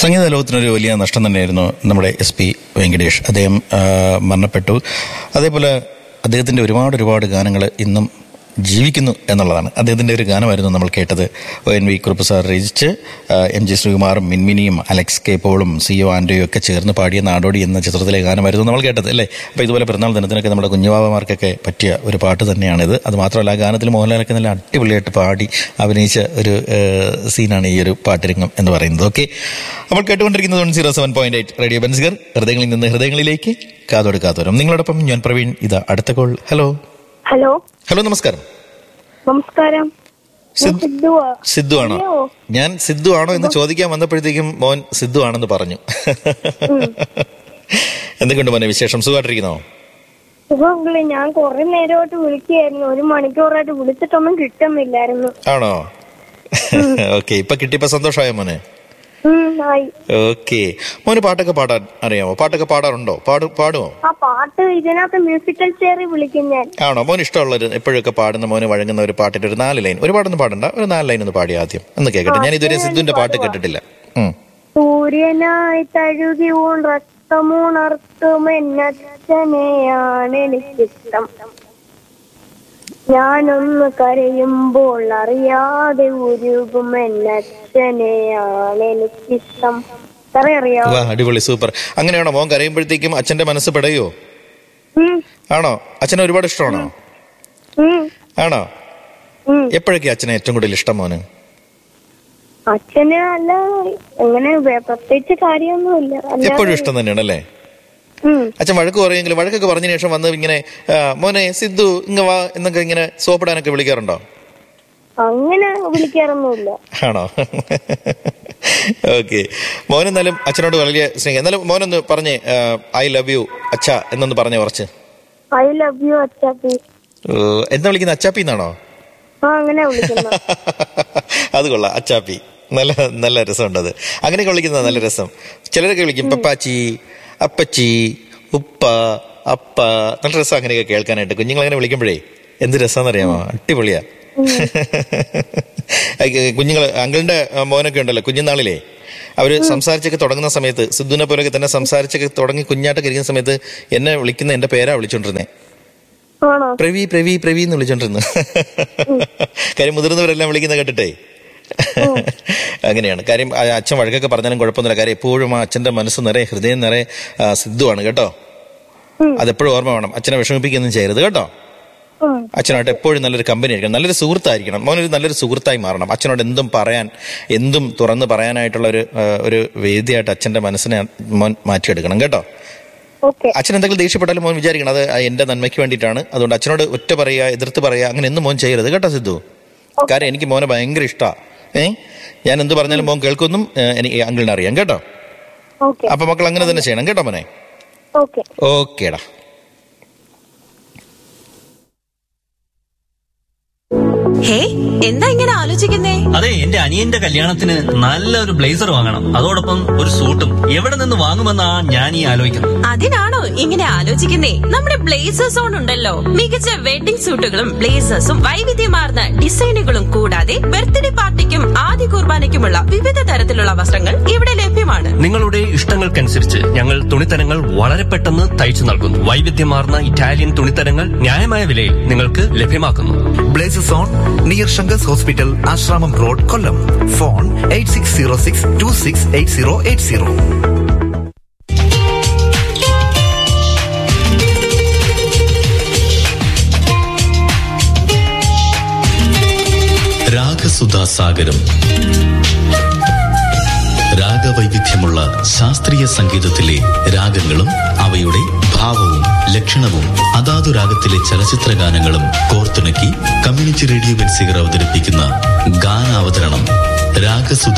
സംഗീത ലോകത്തിനൊരു വലിയ നഷ്ടം തന്നെയായിരുന്നു നമ്മുടെ എസ് പി വെങ്കടേഷ് അദ്ദേഹം ആ, മരണപ്പെട്ടു അതേപോലെ അദ്ദേഹത്തിൻ്റെ ഒരുപാട് ഒരുപാട് ഗാനങ്ങൾ ഇന്നും ജീവിക്കുന്നു എന്നുള്ളതാണ് അദ്ദേഹത്തിൻ്റെ ഒരു ഗാനമായിരുന്നു നമ്മൾ കേട്ടത് O N V Kurup sir രചിച്ച് ആ, എം ജി ശ്രീകുമാറും മിൻമിനിയും അലക്സ് കെ പോളും സി ഒ ആൻഡോയും ഒക്കെ ചേർന്ന് പാടിയ നാടോടി എന്ന ചിത്രത്തിലെ ഗാനമായിരുന്നു നമ്മൾ കേട്ടത് അല്ലേ അപ്പോൾ ഇതുപോലെ പിറന്നാൾ ദിനത്തിനൊക്കെ നമ്മുടെ കുഞ്ഞുവാവമാർക്കൊക്കെ പറ്റിയ ഒരു പാട്ട് തന്നെയാണിത് അത് മാത്രമല്ല ആ ഗാനത്തിൽ മോഹൻലാലൊക്കെ നല്ല അടിപൊളിയായിട്ട് പാടി അഭിനയിച്ച ഒരു ഏഹ്, സീനാണ് ഈ ഒരു പാട്ടിരംഗം എന്ന് പറയുന്നത് ഓക്കെ അപ്പോൾ കേട്ടുകൊണ്ടിരിക്കുന്നത് one zero seven point eight radio ബൻസ്ഗർ ഹൃദയങ്ങളിൽ നിന്ന് ഹൃദയങ്ങളിലേക്ക് കാതോട് കാതോരം നിങ്ങളോടൊപ്പം ഞാൻ പ്രവീൺ ഇതാ അടുത്ത കോൾ ഹലോ ഹലോ ഹലോ നമസ്കാരം നമസ്കാരം ഞാൻ സിദ്- സിദ്ധുവാ സിദ്ധു ആണോ അറിയോ? ഞാൻ സിദ്ധു ആണോ എന്ന് ചോദിക്കാൻ വന്നപ്പോഴത്തേക്കും മോൻ സിദ്ധു ആണെന്ന് പറഞ്ഞു എന്തൊക്കെയുണ്ട് മോനെ വിശേഷം സുഖമായിട്ടിരിക്കുന്നോ സുഖങ്ങളെ ഞാൻ കുറെ നേരമായിട്ട് വിളിക്കുകയായിരുന്നു ഒരു മണിക്കൂറായിട്ട് വിളിച്ചിട്ടൊന്നും കിട്ടുന്നില്ലായിരുന്നു ആണോ ഓക്കെ ഇപ്പൊ കിട്ടിയപ്പോ സന്തോഷമായോ മോനെ ഉം, ആയി ഓക്കെ മോന് പാട്ടൊക്കെ പാടാൻ അറിയാമോ പാട്ടൊക്കെ പാടാറുണ്ടോ പാടു പാടുമോ ആ പാട്ട് ഇതിനകത്ത് മ്യൂസിക്കൽ ചെയറിൽ വിളിക്കും ഞാൻ ആണോ മോന് ഇഷ്ടമുള്ള ഒരു എപ്പോഴൊക്കെ പാടുന്ന മോന് വഴങ്ങുന്ന ഒരു പാട്ടിന്റെ ഒരു നാല് ലൈൻ ഒരുപാടൊന്നും പാടണ്ട ഒരു നാല് ലൈൻ ഒന്ന് പാടി ആദ്യം ഒന്ന് കേൾക്കട്ടെ ഞാൻ ഇതുവരെ സിദ്ധുവിന്റെ പാട്ട് കേട്ടിട്ടില്ല ഉം. സൂര്യനായി തഴുകി ഉണർത്തുമുണർത്തുമെന്നച്ഛനെയാണ് എനിക്കിഷ്ടം ഞാനൊന്ന് കരയുമ്പോൾ അറിയാതെ ഉരുകുമെന്നച്ഛനെയാണ് എനിക്കിഷ്ടം സാറേ അറിയാവോ വാ അടിപൊളി സൂപ്പർ അങ്ങനെയാണോ മോൻ കരയുമ്പോഴത്തേക്കും അച്ഛന്റെ മനസ്സ് പെടയോ ഉം, ആണോ അച്ഛനെ ഒരുപാട് ഇഷ്ടമാണോ ഉം, ആണോ ഉം. എപ്പോഴൊക്കെ അച്ഛനെ ഏറ്റവും കൂടുതൽ ഇഷ്ടം മോന് അച്ഛന് അല്ല അങ്ങനെ വേ- പ്രത്യേകിച്ച് കാര്യമൊന്നുമില്ല അല്ലാതെ- എപ്പോഴും ഇഷ്ടം തന്നെയാണ് അല്ലേ ഉം. അച്ഛൻ വഴക്ക് പറയുമെങ്കിലും വഴക്കൊക്കെ പറഞ്ഞതിന് ശേഷം വന്ന് ഇങ്ങനെ ആ, മോനെ സിദ്ധു ഇങ്ങ വാ എന്നൊക്കെ ഇങ്ങനെ സോപ്പിടാനൊക്കെ വിളിക്കാറുണ്ടോ അങ്ങനെ വിളിക്കാറൊന്നുമില്ല ആണോ ഓക്കെ മോൻ എന്നാലും അച്ഛനോട് വലിയ സ്നേഹം എന്നാലും മോനൊന്ന് പറഞ്ഞേ ഐ ലവ് യു അച്ഛ എന്നൊന്ന് പറഞ്ഞേ കുറച്ച് ഐ ലവ് യു അച്ചാപ്പി ഓ, എന്താ വിളിക്കുന്നത് അച്ചാപ്പി എന്നാണോ ആ അങ്ങനെ വിളിക്കുന്ന അത് കൊള്ളാം അച്ചാപ്പി നല്ല നല്ല രസമുണ്ട് അത് അങ്ങനെയൊക്കെ വിളിക്കുന്നത് നല്ല രസം ചിലരൊക്കെ വിളിക്കും പപ്പാച്ചി അപ്പച്ചി ഉപ്പ അപ്പ നല്ല രസം അങ്ങനെയൊക്കെ കേൾക്കാനായിട്ട് കുഞ്ഞുങ്ങൾ അങ്ങനെ വിളിക്കുമ്പോഴേ എന്ത് രസമാണെന്നറിയാമോ അടിപൊളിയാ കുഞ്ഞുങ്ങൾ അങ്കിളിന്റെ മോനൊക്കെ ഉണ്ടല്ലോ കുഞ്ഞുനാളിലേ അവര് സംസാരിച്ചൊക്കെ തുടങ്ങുന്ന സമയത്ത് സിദ്ധുവിനെ പോലൊക്കെ തന്നെ സംസാരിച്ചൊക്കെ തുടങ്ങി കുഞ്ഞാട്ടൊക്കെ ഇരിക്കുന്ന സമയത്ത് എന്നെ വിളിക്കുന്ന എന്റെ പേരാ വിളിച്ചോണ്ടിരുന്നേ ആണോ പ്രവി പ്രവി പ്രവി എന്ന് വിളിച്ചോണ്ടിരുന്നു കാര്യം മുതിർന്നവരെല്ലാം വിളിക്കുന്ന കേട്ടിട്ടേ അങ്ങനെയാണ് കാര്യം ആ അച്ഛൻ വഴക്കൊക്കെ പറഞ്ഞാലും കുഴപ്പമൊന്നുമില്ല കാര്യം എപ്പോഴും ആ അച്ഛന്റെ മനസ്സ് നിറയെ ഹൃദയം നിറയെ ആ, സിദ്ധുവാണ് കേട്ടോ അതെപ്പോഴും ഓർമ്മ വേണം അച്ഛനെ വിഷമിപ്പിക്കൊന്നും ചെയ്യരുത് കേട്ടോ ഉം. അച്ഛനായിട്ട് എപ്പോഴും നല്ലൊരു കമ്പനി ആയിരിക്കണം നല്ലൊരു സുഹൃത്തായിരിക്കണം മോനൊരു നല്ലൊരു സുഹൃത്തായി മാറണം അച്ഛനോട് എന്തും പറയാൻ എന്തും തുറന്ന് പറയാനായിട്ടുള്ള ഒരു ആ, ഒരു വേദിയായിട്ട് അച്ഛന്റെ മനസ്സിനെ മോൻ മാറ്റിയെടുക്കണം കേട്ടോ ഓക്കെ അച്ഛൻ എന്തെങ്കിലും ദേഷ്യപ്പെട്ടാലും മോൻ വിചാരിക്കണം അത് എന്റെ നന്മയ്ക്ക് വേണ്ടിയിട്ടാണ് അതുകൊണ്ട് അച്ഛനോട് ഒറ്റ പറയുക എതിർത്ത് പറയുക അങ്ങനെ ഒന്നും മോൻ ചെയ്യരുത് കേട്ടോ സിദ്ധു കാര്യം എനിക്ക് മോനെ ഭയങ്കര ഇഷ്ടാ ഏ ഞാൻ എന്ത് പറഞ്ഞാലും മോൻ കേൾക്കൊന്നും എനിക്ക് അങ്കിളിനെ അറിയാം കേട്ടോ ഓക്കെ അപ്പൊ മക്കൾ അങ്ങനെ തന്നെ ചെയ്യണം കേട്ടോ മോനെ ഓക്കെ ഓക്കേടാ ഹേ എന്താ ഇങ്ങനെ ആലോചിക്കുന്നേ അതെ എന്റെ അനിയന്റെ കല്യാണത്തിന് നല്ലൊരു ബ്ലേസർ വാങ്ങണം അതോടൊപ്പം ഒരു സൂട്ടും എവിടെ നിന്ന് വാങ്ങുമെന്നാ ഞാൻ ഈ ആലോചിക്കുന്നത് അതിനാണോ ഇങ്ങനെ ആലോചിക്കുന്നേ നമ്മുടെ ബ്ലേസേഴ്സ് ഓൺ ഉണ്ടല്ലോ മികച്ച വെഡിംഗ് സൂട്ടുകളും ബ്ലേസേഴ്സും വൈവിധ്യമാർന്ന ഡിസൈനുകളും കൂടാതെ ബർത്ത്ഡേ പാർട്ടിക്കും ആദ്യ കുർബാനയ്ക്കുമുള്ള വിവിധ തരത്തിലുള്ള വസ്ത്രങ്ങൾ ഇവിടെ ലഭ്യമാണ് നിങ്ങളുടെ ഇഷ്ടങ്ങൾക്കനുസരിച്ച് ഞങ്ങൾ തുണിത്തരങ്ങൾ വളരെ പെട്ടെന്ന് തയ്ച്ചു നൽകുന്നു വൈവിധ്യമാർന്ന ഇറ്റാലിയൻ തുണിത്തരങ്ങൾ ന്യായമായ വിലയിൽ നിങ്ങൾക്ക് ലഭ്യമാക്കുന്നു Blazes on near Shangas Hospital, Ashramam Road, Kollam. Phone 8606 268080. രാഗസുധാസാഗരം രാഗവൈവിധ്യമുള്ള ശാസ്ത്രീയ സംഗീതത്തിലെ രാഗങ്ങളും അവയുടെ ഭാവവും ലക്ഷണവും അതാതു രാഗത്തിലെ ചലച്ചിത്ര ഗാനങ്ങളും കോർത്തിണക്കി കമ്മ്യൂണിറ്റി റേഡിയോ ബെൻസിഗർ അവതരിപ്പിക്കുന്ന ഗാനാവതരണം രാഗസുധ